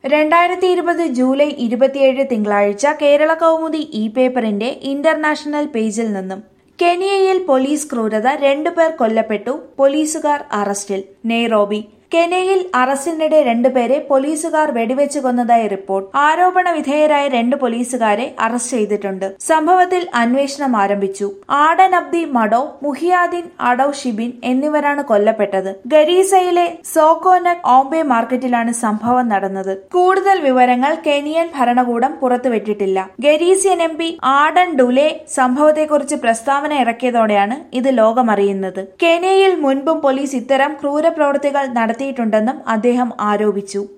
രണ്ടായിരത്തി ഇരുപത് ജൂലൈ ഇരുപത്തിയേഴ് തിങ്കളാഴ്ച കേരള കൗമുദി ഇ പേപ്പറിന്റെ ഇന്റർനാഷണൽ പേജിൽ നിന്നും കെനിയയിൽ പോലീസ് ക്രൂരത രണ്ടുപേർ കൊല്ലപ്പെട്ടു പോലീസുകാർ അറസ്റ്റിൽ നെയ്റോബി കെനിയയിൽ അറസ്റ്റിനിടെ രണ്ടുപേരെ പോലീസുകാർ വെടിവെച്ച് കൊന്നതായി റിപ്പോർട്ട് ആരോപണ വിധേയരായ രണ്ട് പോലീസുകാരെ അറസ്റ്റ് ചെയ്തിട്ടുണ്ട് സംഭവത്തിൽ അന്വേഷണം ആരംഭിച്ചു ആഡൻ അബ്ദി മഡോ മുഹിയാദിൻ അഡൌ ഷിബിൻ എന്നിവരാണ് കൊല്ലപ്പെട്ടത് ഗരീസയിലെ സോക്കോനക് ഓംബെ മാർക്കറ്റിലാണ് സംഭവം നടന്നത് കൂടുതൽ വിവരങ്ങൾ കെനിയൻ ഭരണകൂടം പുറത്തുവിട്ടിട്ടില്ല ഗരീസിയൻ എം പി ആഡൻ ഡുലെ സംഭവത്തെക്കുറിച്ച് പ്രസ്താവന ഇറക്കിയതോടെയാണ് ഇത് ലോകമറിയുന്നത് കെനിയയിൽ മുൻപും പോലീസ് ഇത്തരം ക്രൂരപ്രവൃത്തികൾ നടത്തിയിട്ടുണ്ടെന്നും അദ്ദേഹം ആരോപിച്ചു